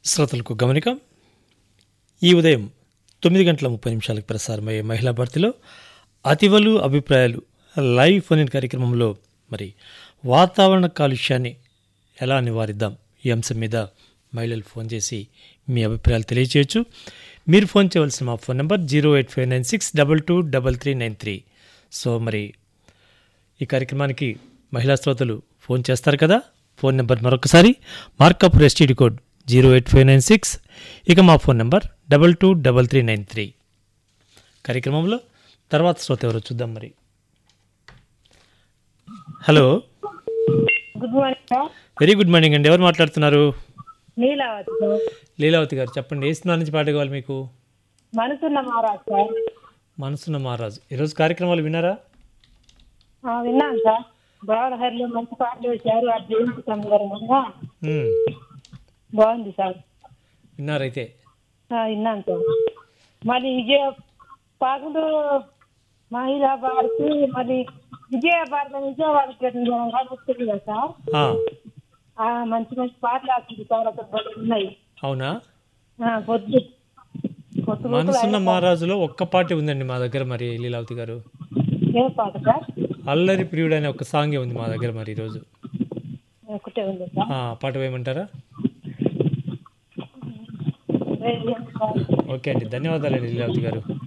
శ్రోతలకు గమనిక ఈ ఉదయం తొమ్మిది గంటల ముప్పై నిమిషాలకు ప్రసారమయ్యే మహిళా భర్తీలో అతివలు అభిప్రాయాలు లైవ్ ఫోన్ ఇన్ కార్యక్రమంలో మరి వాతావరణ కాలుష్యాన్ని ఎలా నివారిద్దాం ఈ అంశం మీద మహిళలు ఫోన్ చేసి మీ అభిప్రాయాలు తెలియచేయచ్చు మీరు ఫోన్ చేయవలసిన మా phone number zero eight five nine six double two double three nine three so మరి ఈ కార్యక్రమానికి మహిళా శ్రోతలు ఫోన్ చేస్తారు కదా ఫోన్ నెంబర్ మరొకసారి మార్కప్ STD code zero eight five nine six ఇక మా phone number double two double three nine three కార్యక్రమంలో తర్వాత శ్రోత ఎవరో చూద్దాం మరి hello good morning sir very good morning అండి ఎవరు మాట్లాడుతున్నారు నీలావతి సార్ లీలావతి గారు చెప్పండి ఏ సినిమా నుంచి పాట కావాలి మీకు మనసున్న మహారాజ్ సార్ మనసున్న మహారాజు ఈరోజు కార్యక్రమాలు విన్నారా ఆ, విన్నాను సార్ బావలహరిలో మంచి పాటలు వేశారు ఆ జయంతి సందర్భంగా మ్మ్. బాగుంది సార్ విన్నారైతే ఆ, విన్నాను సార్ మరి విజయ పాకుడు మహిళా భారతి మరి విజయ భారత విజయవాడకి వస్తుంది కదా సార్ ఆ, ఆ, మంచి మంచి పాటలు వస్తుంది సార్ అసలు భలే ఉన్నాయి అవునా ఆ, పొద్దు పొద్దు మనసున్న మహారాజులో ఒక్క పాటే ఉందండి మా దగ్గర మరి లీలావతి గారు ఏ పాట సార్ అల్లరి ప్రియుడు అనే ఒక సాంగే ఉంది మా దగ్గర మరి ఈరోజు ఒకటే ఉంది సార్ ఆ, పాట వేయమంటారా రేడియో సార్ ఓకే అండి ధన్యవాదాలండి లీలావతి గారు